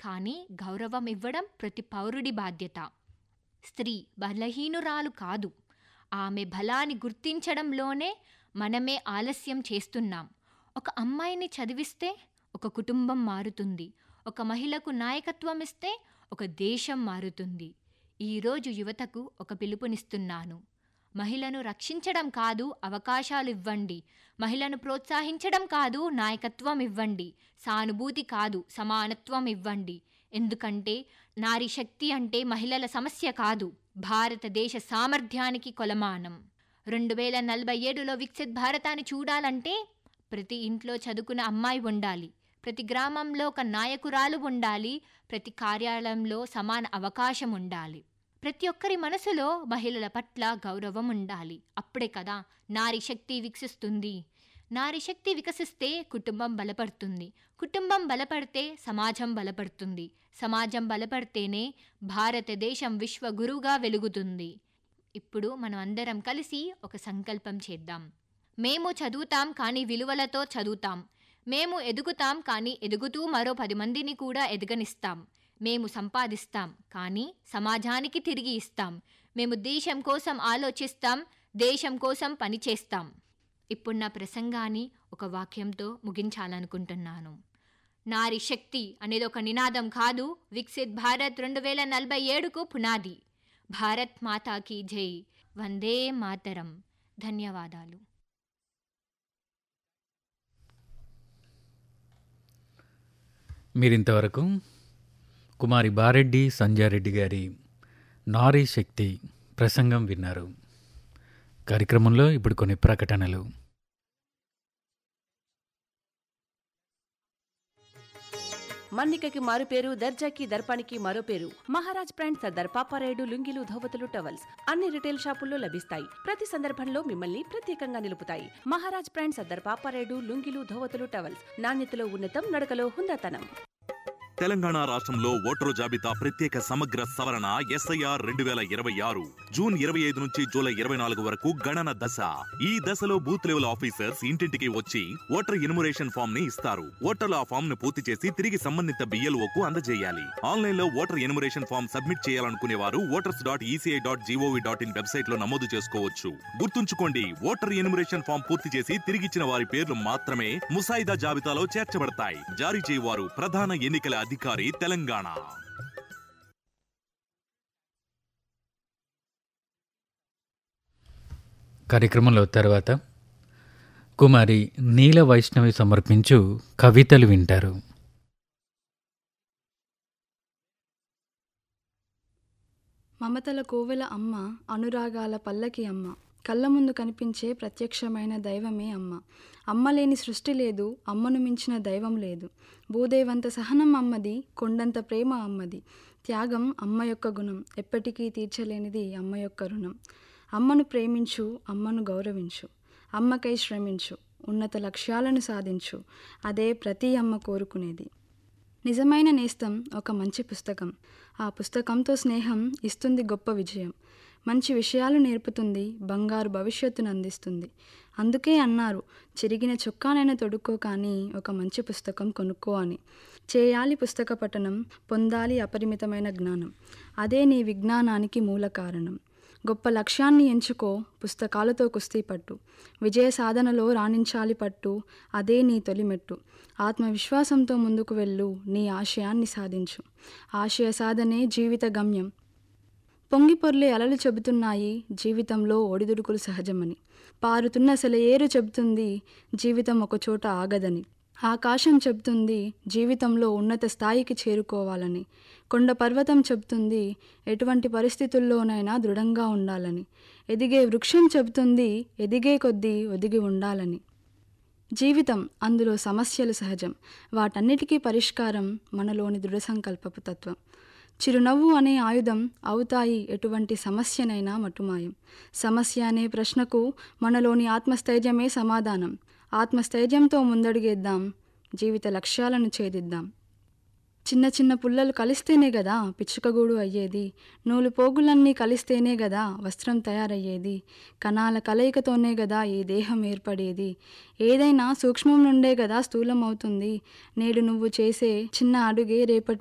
కానీ గౌరవం ఇవ్వడం ప్రతి పౌరుడి బాధ్యత స్త్రీ బలహీనురాలు కాదు ఆమె బలాన్ని గుర్తించడంలోనే మనమే ఆలస్యం చేస్తున్నాం ఒక అమ్మాయిని చదివిస్తే ఒక కుటుంబం మారుతుంది ఒక మహిళకు నాయకత్వం ఇస్తే ఒక దేశం మారుతుంది ఈరోజు యువతకు ఒక పిలుపునిస్తున్నాను మహిళను రక్షించడం కాదు అవకాశాలు ఇవ్వండి మహిళను ప్రోత్సహించడం కాదు నాయకత్వం ఇవ్వండి సానుభూతి కాదు సమానత్వం ఇవ్వండి ఎందుకంటే నారీ శక్తి అంటే మహిళల సమస్య కాదు భారతదేశ సామర్థ్యానికి కొలమానం రెండు వేల నలభై ఏడులో వికసిత్ భారతాన్ని చూడాలంటే ప్రతి ఇంట్లో చదువుకున్న అమ్మాయి ఉండాలి ప్రతి గ్రామంలో ఒక నాయకురాలు ఉండాలి ప్రతి కార్యాలయంలో సమాన అవకాశం ఉండాలి ప్రతి ఒక్కరి మనసులో మహిళల పట్ల గౌరవం ఉండాలి అప్పుడే కదా నారీ శక్తి వికసిస్తుంది నారీ శక్తి వికసిస్తే కుటుంబం బలపడుతుంది కుటుంబం బలపడితే సమాజం బలపడుతుంది సమాజం బలపడితేనే భారతదేశం విశ్వగురువుగా వెలుగుతుంది ఇప్పుడు మనం అందరం కలిసి ఒక సంకల్పం చేద్దాం మేము చదువుతాం కానీ విలువలతో చదువుతాం మేము ఎదుగుతాం కానీ ఎదుగుతూ మరో పది మందిని కూడా ఎదగనిస్తాం మేము సంపాదిస్తాం కానీ సమాజానికి తిరిగి ఇస్తాం మేము దేశం కోసం ఆలోచిస్తాం దేశం కోసం పనిచేస్తాం ఇప్పుడు నా ప్రసంగాన్ని ఒక వాక్యంతో ముగించాలనుకుంటున్నాను నారి శక్తి అనేది ఒక నినాదం కాదు వికసిత్ భారత్ రెండు వేల నలభై ఏడుకు పునాది భారత్ మాతాకి జై వందే మాతరం ధన్యవాదాలు మీరింతవరకు కుమారి బారెడ్డి సంజారెడ్డి గారి నారీ శక్తి ప్రసంగం విన్నారు కార్యక్రమంలో ఇప్పుడు కొన్ని ప్రకటనలు మన్నికకి మారు పేరు దర్జాకి దర్పానికి మరో పేరు మహారాజ్ బ్రాండ్ సర్దార్ పాపారాయుడు లుంగిలు ధోవతులు టవల్స్ అన్ని రిటైల్ షాపుల్లో లభిస్తాయి ప్రతి సందర్భంలో మిమ్మల్ని ప్రత్యేకంగా నిలుపుతాయి మహారాజ్ బ్రాండ్ సర్దార్ పాపారాయుడు లుంగిలు ధోవతులు టవల్స్ నాణ్యతలో ఉన్నతం నడకలో హుందాతనం తెలంగాణ రాష్ట్రంలో ఓటరు జాబితా ప్రత్యేక సమగ్ర సవరణ ఎస్ఐఆర్ రెండు వేల ఇరవై ఆరు జూన్ ఇరవై ఐదు నుంచి జూలై ఇరవై నాలుగు వరకు గణన దశ ఈ దశలో బూత్ లెవెల్ ఆఫీసర్స్ ఇంటింటికి వచ్చి ఓటర్ ఇనుమరేషన్ ఫామ్ ని ఇస్తారు ఓటర్లు ఆ ఫామ్ ను పూర్తి చేసి తిరిగి సంబంధిత బిఎల్ఓ కు అందజేయాలి ఆన్లైన్ లో ఓటర్ ఎనుమరేషన్ ఫామ్ సబ్మిట్ చేయాలనుకునే వారు voters dot ECI dot GOV dot in website లో నమోదు చేసుకోవచ్చు గుర్తుంచుకోండి ఓటర్ ఎనుమరేషన్ ఫామ్ పూర్తి చేసి తిరిగిచ్చిన వారి పేర్లు మాత్రమే ముసాయిదా జాబితాలో చేర్చబడతాయి జారీ చేయవారు ప్రధాన ఎన్నికల అధికారి తెలంగాణ కార్యక్రమంలో తర్వాత కుమారి నీల వైష్ణవి సమర్పించు కవితలు వింటారు మమతల కోవెల అమ్మ అనురాగాల పల్లకి అమ్మ కళ్ళ ముందు కనిపించే ప్రత్యక్షమైన దైవమే అమ్మ అమ్మ లేని సృష్టి లేదు అమ్మను మించిన దైవం లేదు భూదేవంత సహనం అమ్మది కొండంత ప్రేమ అమ్మది త్యాగం అమ్మ యొక్క గుణం ఎప్పటికీ తీర్చలేనిది అమ్మ యొక్క రుణం అమ్మను ప్రేమించు అమ్మను గౌరవించు అమ్మకై శ్రమించు ఉన్నత లక్ష్యాలను సాధించు అదే ప్రతి అమ్మ కోరుకునేది నిజమైన నేస్తం ఒక మంచి పుస్తకం ఆ పుస్తకంతో స్నేహం ఇస్తుంది గొప్ప విజయం మంచి విషయాలు నేర్పుతుంది బంగారు భవిష్యత్తును అందిస్తుంది అందుకే అన్నారు చిరిగిన చొక్కానైనా తొడుక్కో కానీ ఒక మంచి పుస్తకం కొనుక్కో అని చేయాలి పుస్తక పఠనం పొందాలి అపరిమితమైన జ్ఞానం అదే నీ విజ్ఞానానికి మూల కారణం గొప్ప లక్ష్యాన్ని ఎంచుకో పుస్తకాలతో కుస్తీ పట్టు విజయ సాధనలో రాణించాలి పట్టు అదే నీ తొలిమెట్టు ఆత్మవిశ్వాసంతో ముందుకు వెళ్ళు నీ ఆశయాన్ని సాధించు ఆశయ సాధనే జీవిత గమ్యం పొంగి పొర్లే అలలు చెబుతున్నాయి జీవితంలో ఒడిదుడుకులు సహజమని పారుతున్న సెలయేరు చెబుతుంది జీవితం ఒకచోట ఆగదని ఆకాశం చెబుతుంది జీవితంలో ఉన్నత స్థాయికి చేరుకోవాలని కొండ పర్వతం చెబుతుంది ఎటువంటి పరిస్థితుల్లోనైనా దృఢంగా ఉండాలని ఎదిగే వృక్షం చెబుతుంది ఎదిగే కొద్దీ ఒదిగి ఉండాలని జీవితం అందులో సమస్యలు సహజం వాటన్నిటికీ పరిష్కారం మనలోని దృఢ సంకల్పపు తత్వం చిరునవ్వు అనే ఆయుధం అవుతాయి ఎటువంటి సమస్యనైనా మటుమాయం సమస్య అనే ప్రశ్నకు మనలోని ఆత్మస్థైర్యమే సమాధానం ఆత్మస్థైర్యంతో ముందడుగేద్దాం జీవిత లక్ష్యాలను ఛేదిద్దాం చిన్న చిన్న పుల్లలు కలిస్తేనే కదా పిచ్చుకగూడు అయ్యేది నూలు పోగులన్నీ కలిస్తేనే కదా వస్త్రం తయారయ్యేది కణాల కలయికతోనే కదా ఈ దేహం ఏర్పడేది ఏదైనా సూక్ష్మం నుండే కదా స్థూలం అవుతుంది నేడు నువ్వు చేసే చిన్న అడుగే రేపటి